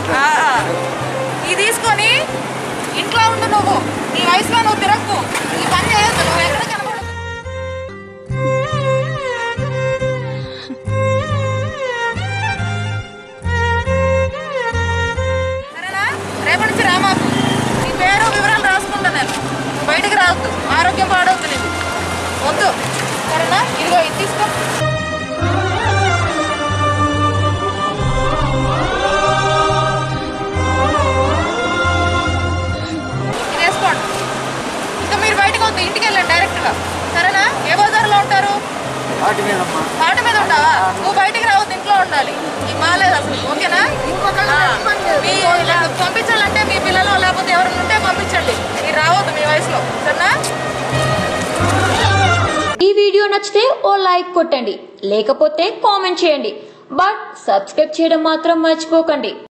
ఆ, ఇది తీసుకొని ఇంట్లో ఉండు నువ్వు నీ వయసులో నువ్వు తిరగకు ఈ పని చేయొద్దు నువ్వు ఎక్కడ కనబడదు సరేనా రేపటి నుంచి రామాకు నీ పేరు వివరాలు రాసుకుంటా నేను నువ్వు బయటికి రావద్దు ఆరోగ్యం పాడవద్దు నీకు వద్దు సరేనా ఇదిగో ఇది తీసుకో ఇది వేసుకోండి ఇంకా మీరు బయటకు వద్దు ఇంటికి వెళ్ళండి డైరెక్ట్గా సరేనా ఏ బజార్లో ఉంటారు వాటి మీదమ్మా పాట మీద ఉంటావా నువ్వు బయటికి రావద్దు ఇంట్లో ఉండాలి నీకు బాగాలేదు అసలు ఓకేనా ఆ, మీ ఇలా పంపించాలంటే మీ పిల్లలు లేకపోతే ఎవరైనా ఉంటే పంపించండి మీరు రావద్దు మీ వయసులో సరేనా ఈ వీడియో నచ్చితే ఓ లైక్ కొట్టండి లేకపోతే కామెంట్ చేయండి బట్ సబ్స్క్రైబ్ చేయడం మాత్రం మర్చిపోకండి